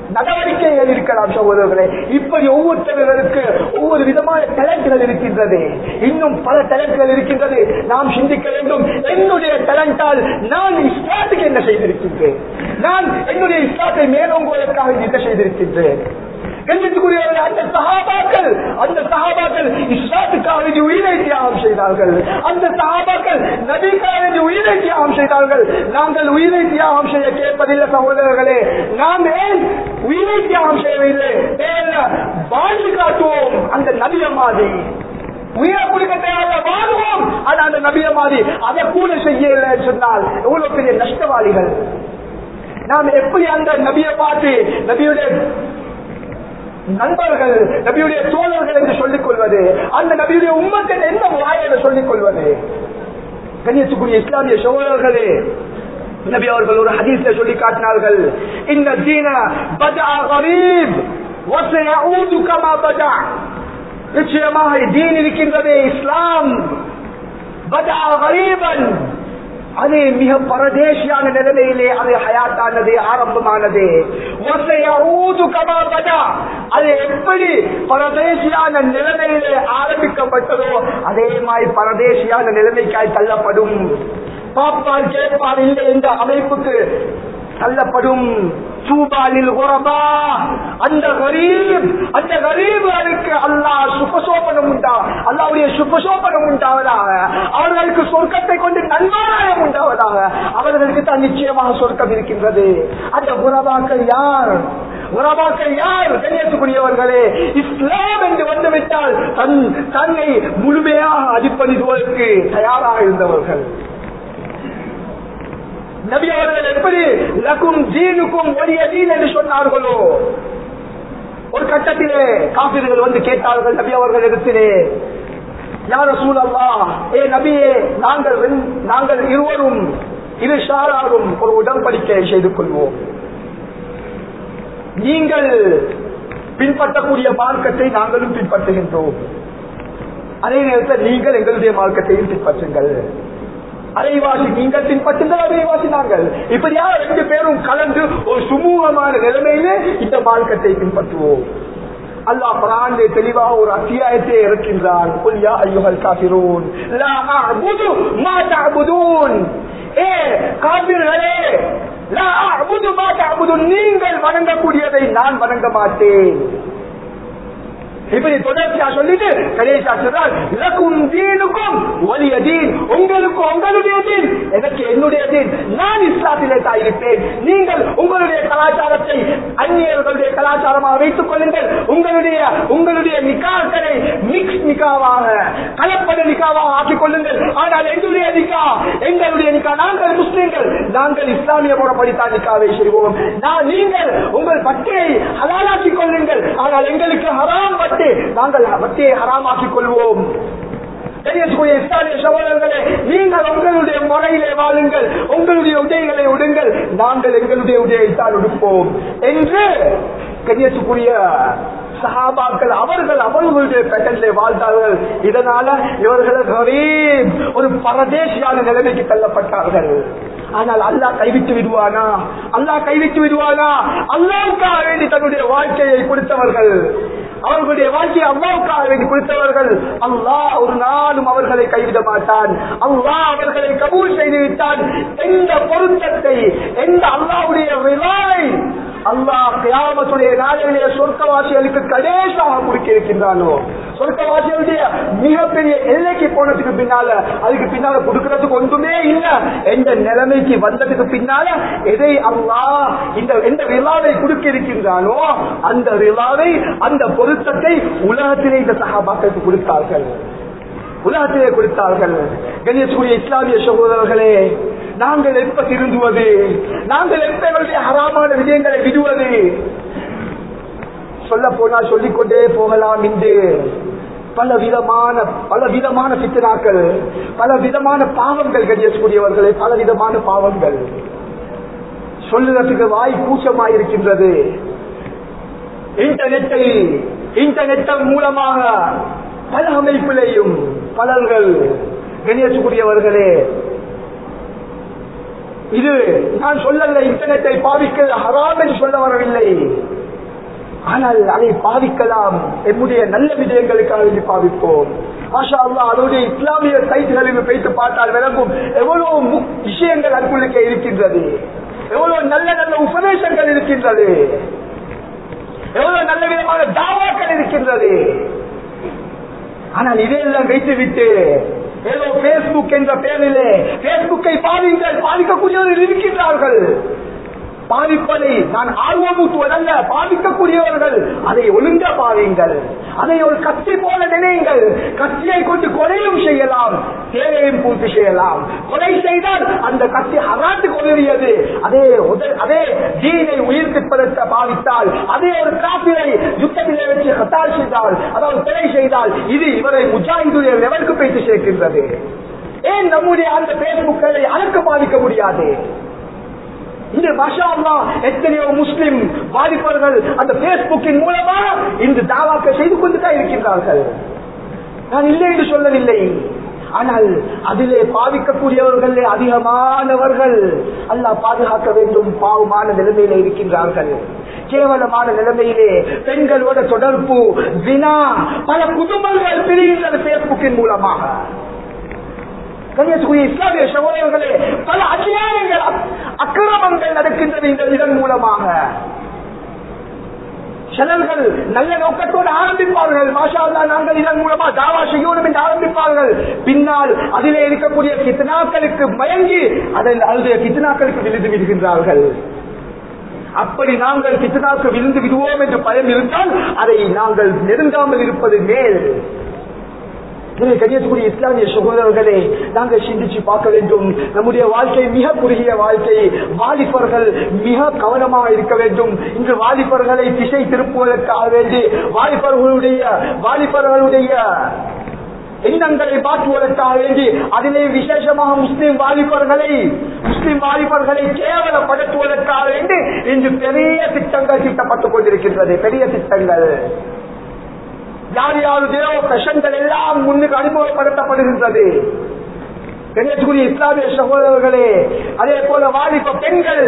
நடவடிக்கைகள் இருக்கலாம் சகோதரர்களே இப்படி ஒவ்வொருத்தவர்களுக்கு ஒவ்வொரு விதமான டேலண்ட்கள் இருக்கின்றது இன்னும் பல டேலண்ட்கள் இருக்கின்றது நாம் சிந்திக்க வேண்டும் என்னுடைய டேலண்டால் நான் இஸ்லாத்துக்கு என்ன செய்திருக்கின்றேன் நான் என்னுடைய இஸ்லாத்தை மேலோங்குவதற்காக என்ன செய்திருக்கின்றேன் கண்ணியத்துக்குரியவர்கள் அந்த சகாபாக்கள் அந்த சகாபாக்கள் இஸ்லாத்துக்காக வேண்டி உயிரை தியாகம் செய்தார்கள் அந்த சகாபாக்கள் நபிக்காக வேண்டி உயிரை தியாகம் செய்தார்கள் நாங்கள் உயிரை தியாகம் செய்ய கேட்பதில்லை சகோதரர்களே நாம் ஏன் உயிரை தியாகம் செய்யவில்லை ஏன் வாழ்ந்து காட்டுவோம் அந்த நபிய மாதிரி உயிரை கொடுக்க தேவையில்ல வாழ்வோம் ஆனா அந்த நபிய மாதிரி அதை கூட செய்யல சொன்னால் எவ்வளவு பெரிய நஷ்டவாளிகள் நாம் எப்படி அந்த நபியை பார்த்து நபியுடைய நண்பர்கள் நபியுடைய தோழர்கள் என்று சொல்லிக் கொள்வது அந்த நபியுடைய உம்மத்தின் என்ன வாய் என்று சொல்லிக் கொள்வது கண்ணியத்துக்குரிய இஸ்லாமிய சோழர்களே நபி அவர்கள் ஒரு ஹதீஸை சொல்லி காட்டினார்கள் இந்த தீன பதா கரீப் وسيعود كما بدا நிச்சயமாக தீன் இருக்கின்றதே இஸ்லாம் பதா கரீபன் அது மிக பரதேசியான நிலைமையிலே அது ஹயாத்தானது ஆரம்பமானது அது எப்படி பரதேசியான நிலைமையிலே ஆரம்பிக்கப்பட்டதோ அதே மாதிரி பரதேசியான நிலைமைக்காய் தள்ளப்படும் பாப்பால் கேட்பார் இல்லை என்ற அமைப்புக்கு தள்ளப்படும் சூபாலில் உரபா அந்த கரீப் அந்த கரீபுகளுக்கு அல்லாஹ் சுபசோபனம் உண்டா அல்லாவுடைய சுபசோபனம் உண்டாவதாக அவர்களுக்கு சொர்க்கத்தை கொண்டு நன்மாராயம் உண்டாவதாக அவர்களுக்கு தான் நிச்சயமாக சொர்க்கம் இருக்கின்றது அந்த உறவாக்கள் யார் உறவாக்கள் யார் கண்ணியத்துக்குரியவர்களே இஸ்லாம் என்று வந்துவிட்டால் தன் தன்னை முழுமையாக அடிப்பணிடுவதற்கு தயாராக இருந்தவர்கள் நபி அவர்கள் எப்படி லக்கும் ஜீனுக்கும் ஒளிய ஜீன் என்று சொன்னார்களோ ஒரு கட்டத்திலே காப்பீடுகள் வந்து கேட்டார்கள் நபி அவர்கள் இடத்திலே யார சூழல்லா ஏ நபியே நாங்கள் நாங்கள் இருவரும் இரு ஷாராரும் ஒரு உடன்படிக்கை செய்து கொள்வோம் நீங்கள் பின்பற்றக்கூடிய மார்க்கத்தை நாங்களும் பின்பற்றுகின்றோம் அதே நேரத்தில் நீங்கள் எங்களுடைய மார்க்கத்தையும் பின்பற்றுங்கள் அரைவாசி நீங்கள் பின்பற்றுங்கள் அரைவாசி நாங்கள் இப்படியா ரெண்டு பேரும் கலந்து ஒரு சுமூகமான நிலைமையிலே இந்த மார்க்கத்தை பின்பற்றுவோம் அல்லாஹ் பராண்டே தெளிவாக ஒரு அத்தியாயத்தை இருக்கின்றான் புல்யா ஐயுகள் காபிரூன் லா அஅபுது மா தஅபுதூன் ஏ காபிர்களே லா அஅபுது மா தஅபுதூன் நீங்கள் வணங்கக்கூடியதை நான் வணங்க மாட்டேன் இப்படி தொடர்ச்சியா சொல்லிட்டு கடைசியா சொல்றால் இலக்கும் தீனுக்கும் ஒலிய தீன் உங்களுக்கு உங்களுடைய தீன் எனக்கு என்னுடைய தீன் நான் இஸ்லாத்திலே தான் இருப்பேன் நீங்கள் உங்களுடைய கலாச்சாரத்தை அந்நியர்களுடைய கலாச்சாரமாக வைத்துக் கொள்ளுங்கள் உங்களுடைய உங்களுடைய நிக்காக்களை மிக்ஸ் நிக்காவாக கலப்பட நிக்காவாக ஆக்கிக் கொள்ளுங்கள் ஆனால் எங்களுடைய நிக்கா எங்களுடைய நிக்கா நாங்கள் முஸ்லீம்கள் நாங்கள் இஸ்லாமிய முறைப்படித்தான் நிக்காவை செய்வோம் நான் நீங்கள் உங்கள் பட்டியை ஹலாலாக்கிக் கொள்ளுங்கள் ஆனால் எங்களுக்கு ஹராம் பட்டு நாங்கள் வட்டியை ஹராமாக்கிக் கொள்வோம் தெரியக்கூடிய இஸ்லாமிய சகோதரர்களே நீங்கள் உங்களுடைய முறையிலே வாழுங்கள் உங்களுடைய உடைகளை உடுங்கள் நாங்கள் எங்களுடைய உடையைத்தான் உடுப்போம் என்று கண்ணியத்துக்குரிய சஹாபாக்கள் அவர்கள் அவர்களுடைய பேட்டர்ல வாழ்ந்தார்கள் இதனால இவர்கள் கரீப் ஒரு பரதேசியான நிலைமைக்கு தள்ளப்பட்டார்கள் ஆனால் அல்லாஹ் கைவிட்டு விடுவானா அல்லாஹ் கைவிட்டு விடுவானா அல்லாவுக்காக வேண்டி தன்னுடைய வாழ்க்கையை கொடுத்தவர்கள் அவர்களுடைய வாழ்க்கையை அல்லாவுக்காக வேண்டி கொடுத்தவர்கள் அல்லாஹ் ஒரு நாளும் அவர்களை கைவிட மாட்டான் அல்லாஹ் அவர்களை கபூல் செய்து விட்டான் எந்த பொருத்தத்தை எந்த அல்லாவுடைய விழாவை அல்லாஹ் கியாமத்துடைய நாளிலே சொர்க்கவாசிகளுக்கு கணேசாக கொடுக்க இருக்கின்றானோ சொர்க்கவாசிகளுடைய மிகப்பெரிய எல்லைக்கு போனதுக்கு பின்னால அதுக்கு பின்னால கொடுக்கறதுக்கு ஒன்றுமே இல்ல எந்த நிலைமைக்கு வந்ததுக்கு பின்னால எதை அல்லாஹ் இந்த எந்த விழாவை கொடுக்க இருக்கின்றானோ அந்த விழாவை அந்த பொருத்தத்தை உலகத்திலே இந்த சகாபாக்களுக்கு கொடுத்தார்கள் உலகத்திலே கொடுத்தார்கள் கணேசூரிய இஸ்லாமிய சகோதரர்களே நாங்கள் எப்ப திருந்துவது நாங்கள் எப்ப எங்களுடைய ஹராமான விஜயங்களை விடுவது சொல்ல போனா சொல்லிக்கொண்டே போகலாம் என்று பல விதமான பல விதமான பித்தனாக்கள் பல விதமான பாவங்கள் கணியக்கூடியவர்களே பல விதமான பாவங்கள் சொல்லுறதுக்கு வாய் கூச்சமாயிருக்கின்றது இன்டர்நெட்டை இன்டர்நெட் மூலமாக பல அமைப்பிலேயும் பலர்கள் கணியக்கூடியவர்களே இது நான் சொல்லல இன்டர்நெட்டை பாவிக்க ஹராம் என்று சொல்ல வரவில்லை ஆனால் அதை பாவிக்கலாம் எம்முடைய நல்ல விடயங்களுக்காக வேண்டி பாவிப்போம் மாஷா அல்லா அதோடைய இஸ்லாமிய சைட்டுகளில் வைத்து பார்த்தால் விளங்கும் எவ்வளவு மு- விஷயங்கள் அதுக்குள்ளே இருக்கின்றது எவ்வளவு நல்ல நல்ல உபதேசங்கள் இருக்கின்றது எவ்வளவு நல்ல விதமான தாவாக்கள் இருக்கின்றது ஆனால் இதையெல்லாம் வைத்துவிட்டு ஏதோ பேஸ்புக் என்ற பெயரிலே பேஸ்புக்கை பாருங்கள் பாதிக்கக்கூடியவர்கள் இருக்கின்றார்கள் பாதிப்பதை நான் ஆர்வமூட்டுவதல்ல பாதிக்கக்கூடியவர்கள் அதை ஒழுங்க பாருங்கள் அதை ஒரு கத்தி போல நினையுங்கள் கத்தியை கொண்டு கொலையும் செய்யலாம் தேவையும் பூர்த்தி செய்யலாம் கொலை செய்தால் அந்த கத்தி ஹராத்து கொலையது அதே உத- அதே தீனை உயிர் திப்பதற்கு பாவித்தால் அதே ஒரு காப்பிரை யுத்தத்திலே வச்சு ஹத்தால் செய்தால் அதாவது கொலை செய்தால் இது இவரை முஜாஹிதுடைய லெவலுக்கு போயிட்டு சேர்க்கின்றது ஏன் நம்முடைய அந்த பேஸ்புக்களை அழக்க பாதிக்க முடியாது இன்று மாஷா அல்லாஹ் எத்தனையோ முஸ்லிம் வாலிபர்கள் அந்த பேஸ்புக்கின் மூலமாக இன்று தாவாக்க செய்து கொண்டு தான் இருக்கின்றார்கள் நான் இல்லை என்று சொல்லவில்லை ஆனால் அதிலே பாவிக்கக்கூடியவர்கள் அதிகமானவர்கள் அல்லாஹ் பாதுகாக்க வேண்டும் பாவமான நிலைமையில இருக்கின்றார்கள் கேவலமான நிலைமையிலே பெண்களோட தொடர்பு வினா பல குடும்பங்கள் பிரிகின்றது பேஸ்புக்கின் மூலமாக கண்ணியத்துக்குரிய இஸ்லாமிய சகோதரர்களே பல அநியாயங்கள் அக்- அக்கிரமங்கள் நடக்கின்றது இந்த இதன் மூலமாக சிலர்கள் நல்ல நோக்கத்தோடு ஆரம்பிப்பார்கள் மாஷா அல்லா நாங்கள் இதன் மூலமா தாவா செய்யணும் என்று ஆரம்பிப்பார்கள் பின்னால் அதிலே இருக்கக்கூடிய கித்னாக்களுக்கு மயங்கி அதில் அதுடைய கித்னாக்களுக்கு விழுந்து விடுகின்றார்கள் அப்படி நாங்கள் கித்னாக்கு விழுந்து விடுவோம் என்று பயம் இருந்தால் அதை நாங்கள் நெருங்காமல் இருப்பது மேல் எனவே கண்ணியத்துக்குரிய இஸ்லாமிய சகோதரர்களே நாங்கள் சிந்திச்சு பார்க்க வேண்டும் நம்முடைய வாழ்க்கை மிக குறுகிய வாழ்க்கை வாலிபர்கள் மிக கவனமாக இருக்க வேண்டும் இன்று வாலிபர்களை திசை திருப்புவதற்காக வேண்டி வாலிபர்களுடைய வாலிபர்களுடைய எண்ணங்களை மாற்றுவதற்காக வேண்டி அதிலே விசேஷமாக முஸ்லிம் வாலிபர்களை முஸ்லிம் வாலிபர்களை கேவலப்படுத்துவதற்காக வேண்டி இன்று பெரிய திட்டங்கள் தீட்டப்பட்டுக் கொண்டிருக்கின்றது பெரிய திட்டங்கள் யார் யாருடையோ பிரஷன்கள் எல்லாம் முன்னுக்கு அறிமுகப்படுத்தப்படுகின்றது கண்ணியத்துக்குரிய இஸ்லாமிய சகோதரர்களே அதே போல வாலிப பெண்கள்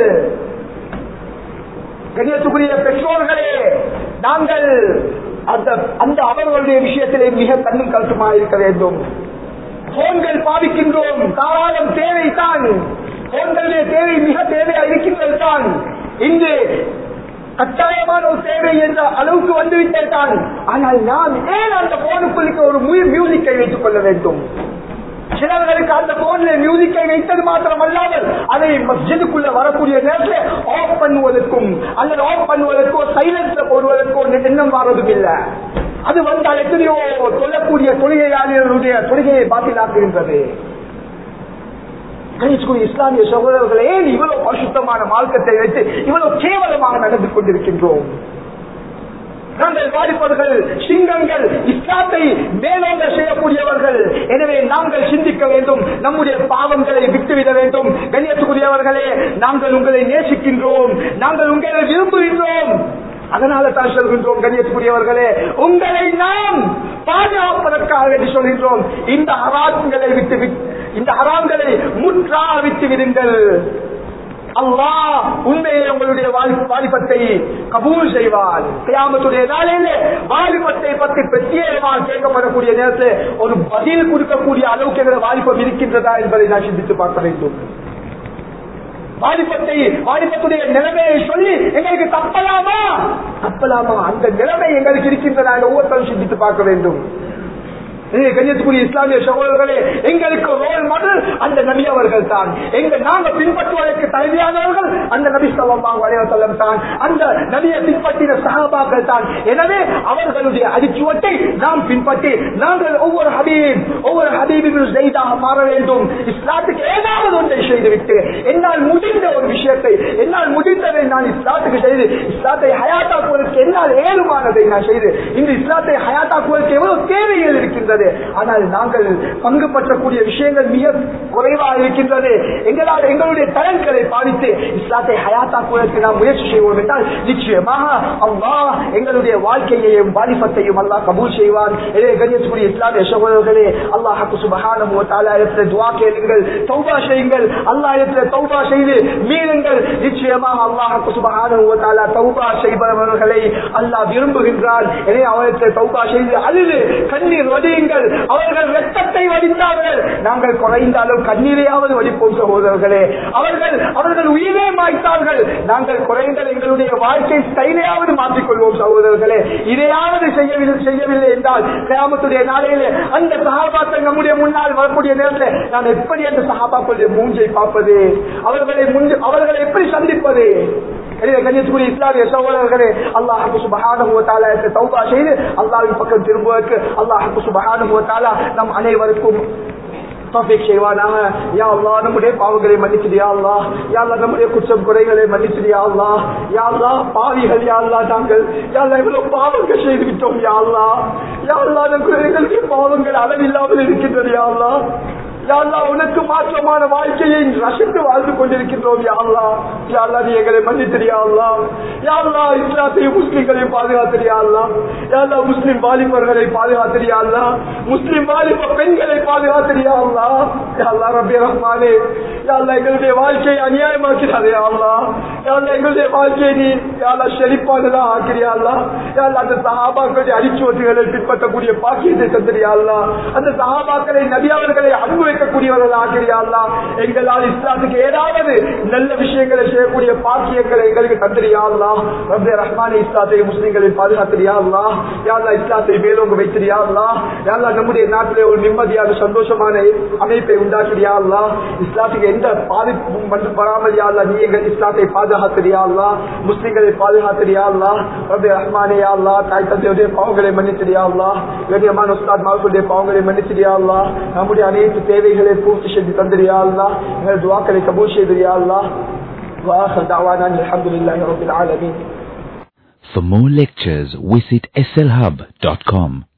கண்ணியத்துக்குரிய பெற்றோர்களே நாங்கள் அந்த அந்த அவர்களுடைய விஷயத்திலே மிக கண்ணும் கருத்துமாக இருக்க வேண்டும் போன்கள் பாதிக்கின்றோம் தாராளம் தேவைதான் போன்களுடைய தேவை மிக தேவையா இருக்கின்றது தான் இன்று கட்டாயமான ஒரு தேவை என்ற அளவுக்கு வந்துவிட்டே தான் ஆனால் நாம் ஏன் அந்த போனுக்குள்ளுக்கு ஒரு மியூசிக்கை வைத்துக் கொள்ள வேண்டும் சிலர்களுக்கு அந்த போன்ல மியூசிக்கை வைத்தது மாத்திரம் அல்லாமல் அதை மஸ்ஜிதுக்குள்ள வரக்கூடிய நேரத்தில் ஆஃப் பண்ணுவதற்கும் அல்லது ஆஃப் பண்ணுவதற்கோ சைலன்ஸ்ல போடுவதற்கோ எண்ணம் வர்றதும் இல்லை அது வந்தால் எத்தனையோ சொல்லக்கூடிய தொழுகையாளர்களுடைய தொழுகையை பாத்திலாக்குகின்றது கணிச்சுக்குரிய இஸ்லாமிய சகோதரர்களே ஏன் இவ்வளவு பரிசுத்தமான மார்க்கத்தை வைத்து இவ்வளவு கேவலமாக நடந்து கொண்டிருக்கின்றோம் நாங்கள் வாலிபர்கள் சிங்கங்கள் இஸ்லாத்தை மேலோங்க செய்யக்கூடியவர்கள் எனவே நாங்கள் சிந்திக்க வேண்டும் நம்முடைய பாவங்களை விட்டுவிட வேண்டும் கண்ணியத்துக்குரியவர்களே நாங்கள் உங்களை நேசிக்கின்றோம் நாங்கள் உங்களை விரும்புகின்றோம் அதனால தான் சொல்கின்றோம் கண்ணியத்துக்குரியவர்களே உங்களை நாம் பாதுகாப்பதற்காக வேண்டி சொல்கின்றோம் இந்த ஹராங்களை விட்டு விட்- இந்த ஹராம்களை முற்றா விட்டு விடுங்கள் அல்லாஹ் உண்மையை உங்களுடைய வாலி- வாலிபத்தை கபூல் செய்வார் கியாமத்துடைய நாளையிலே வாலிபத்தை பற்றி பிரத்யேகமாக கேட்கப்படக்கூடிய நேரத்தில் ஒரு பதில் கொடுக்கக்கூடிய அளவுக்கு எங்கள் வாலிபம் இருக்கின்றதா என்பதை நான் சிந்தித்து பார்க்க வேண்டும் வாலிபத்தை வாலிபத்துடைய நிலைமையை சொல்லி எங்களுக்கு தப்பலாமா தப்பலாமா அந்த நிலைமை எங்களுக்கு இருக்கின்றதா என்ற ஒவ்வொருத்தரும் சிந்தித்து பார்க்க வேண்டும் ஏ, கண்ணியத்துக்குரிய இஸ்லாமிய சகோதரர்களே எங்களுக்கு ரோல் மாடல் அந்த நபி அவர்கள் தான் எங்க நாங்க பின்பற்றுவதற்கு தகுதியானவர்கள் அந்த நபி சல்லாஹ் அலைவசல்லம் தான் அந்த நபியை பின்பற்றின சகாபாக்கள் தான் எனவே அவர்களுடைய அடிச்சுவட்டை நாம் பின்பற்றி நாங்கள் ஒவ்வொரு ஹபீப் ஒவ்வொரு ஹபீபின் செய்தாக மாற வேண்டும் இஸ்லாத்துக்கு ஏதாவது ஒன்றை செய்துவிட்டு என்னால் முடிந்த ஒரு விஷயத்தை என்னால் முடிந்ததை நான் இஸ்லாத்துக்கு செய்து இஸ்லாத்தை ஹயாத்தாக்குவதற்கு என்னால் ஏழுமானதை நான் செய்து இந்த இஸ்லாத்தை ஹயாத்தாக்குவதற்கு எவ்வளவு தேவைகள் இருக்கின்றது இருக்கின்றது ஆனால் நாங்கள் பங்கு பற்றக்கூடிய விஷயங்கள் மிக குறைவாக இருக்கின்றது எங்களால் எங்களுடைய தரன்களை பாதித்து இஸ்லாத்தை ஹயாத்தாக்குவதற்கு நாம் முயற்சி செய்வோம் என்றால் நிச்சயமாக அல்லாஹ் எங்களுடைய வாழ்க்கையையும் பாதிப்பத்தையும் அல்லாஹ் கபூல் செய்வான் எனவே கண்ணியத்துக்குரிய இஸ்லாமிய சகோதரர்களே அல்லாஹ் சுபஹானஹு வ தஆலா இடத்துல துஆ கேளுங்கள் தௌபா செய்யுங்கள் அல்லாஹ் இடத்துல தௌபா செய்து மீளுங்கள் நிச்சயமாக அல்லாஹ் சுபஹானஹு வ தஆலா தௌபா செய்பவர்களை அல்லாஹ் விரும்புகின்றான் எனவே அவர்கள் தௌபா செய்து அழுது கண்ணீர் வடியுங்கள் அவர்கள் ரத்தத்தை வடித்தார்கள் நாங்கள் குறைந்தாலும் கண்ணீரையாவது வடிப்போம் சகோதரர்களே அவர்கள் அவர்கள் உயிரே மாய்த்தார்கள் நாங்கள் குறைந்த எங்களுடைய வாழ்க்கை ஸ்டைலையாவது மாற்றிக்கொள்வோம் சகோதரர்களே இதையாவது செய்யவில்லை செய்யவில்லை என்றால் கிராமத்துடைய நாளையிலே அந்த சகாபாக்கள் நம்முடைய முன்னால் வரக்கூடிய நேரத்தில் நான் எப்படி அந்த சகாபாக்களுடைய மூஞ்சை பார்ப்பது அவர்களை முன் அவர்களை எப்படி சந்திப்பது எனவே கண்ணியத்துக்குரிய இஸ்லாமிய சகோதரர்களே அல்லாஹு சுபஹானஹு வ தஆலா தௌபா செய்து அல்லாஹ்வின் பக்கம் திரும்புவதற்கு அல்லாஹு சுபஹானஹு வ தஆலா நம் அனைவருக்கும் தௌஃபீக் செய்வானாக யா அல்லாஹ் நம்முடைய பாவங்களை மன்னிச்சிடியா அல்லாஹ் யா அல்லாஹ் நம்முடைய குற்றம் குறைகளை மன்னிச்சிடியா அல்லாஹ் யா அல்லாஹ் பாவிகள் யா அல்லாஹ் நாங்கள் யா அல்லாஹ் இவ்வளவு பாவங்கள் செய்து விட்டோம் யா அல்லாஹ் யா அல்லாஹ் நமக்கு எங்களுக்கு பாவங்கள் அளவில்லாமல் இருக்கின்றது யா அல்லாஹ் யா அல்லாஹ் உனக்கு மாற்றமான வாழ்க்கையை ரசித்து வாழ்ந்து கொண்டிருக்கின்றோம் யா அல்லாஹ் யா அல்லாஹ் நீ எங்களை மன்னித்திரியா அல்லாஹ் யா அல்லாஹ் இஸ்லாத்தையும் முஸ்லிம்களையும் பாதுகாத்திரியா அல்லாஹ் யா அல்லாஹ் முஸ்லிம் வாலிபர்களை பாதுகாத்திரியா அல்லாஹ் முஸ்லிம் வாலிப பெண்களை பாதுகாத்திரியா அல்லாஹ் யா அல்லாஹ் ரப்பி ரஹ்மானே யா அல்லாஹ் எங்களுடைய வாழ்க்கையை அநியாயமாக்கிறாரே யா அல்லாஹ் யா அல்லாஹ் எங்களுடைய வாழ்க்கையை நீ யா அல்லாஹ் செழிப்பானதா ஆக்கிறியா அல்லாஹ் யா அல்லாஹ் அந்த சஹாபாக்களுடைய அடிச்சுவட்டுகளை பின்பற்றக்கூடிய பாக்கியத்தை தந்திரியா அல்லாஹ் அந்த சஹாபாக்களை நபியாளர்களை அன்பு வைக்கக்கூடியவர்கள் ஆக்கிறியா அல்லாஹ் எங்களால் இஸ்லாத்துக்கு ஏதாவது நல்ல விஷயங்களை செய்யக்கூடிய பாக்கியங்களை எங்களுக்கு தந்திரியா அல்லாஹ் ரப்பே ரஹ்மானே இஸ்லாத்தை முஸ்லிம்களை பாதுகாத்திரியா அல்லாஹ் யா அல்லாஹ் இஸ்லாத்தை மேலோங்க வைத்திரியா அல்லாஹ் யா அல்லாஹ் நம்முடைய நாட்டிலே ஒரு நிம்மதியான சந்தோஷமான அமைப்பை உண்டாக்கிறியா அல்லாஹ் இஸ்லாத்துக்கு எந்த பாதிப்பும் வந்து வராமல் யா அல்லாஹ் நீ எங்கள் இஸ்லாத்தை பாதுகாத்திரியா அல்லாஹ் முஸ்லிம்களை பாதுகாத்திரியா அல்லாஹ் ரப்பே ரஹ்மானே யா அல்லாஹ் தாய் தந்தையுடைய பாவங்களை மன்னித்திரியா அல்லாஹ் கண்ணியமான உஸ்தாத் மாவுடைய பாவங்களை மன்னித்திரியா அல்லாஹ் நம்முடைய அனைத்து தேவைகளை பூர்த்தி செய்து தந்திரியா அல்லாஹ் எங்கள் துவாக்களை கபூல் செய்திரியா அல்லாஹ் واخر دعوانا أن الحمد لله رب العالمين For more lectures, visit slhub.com.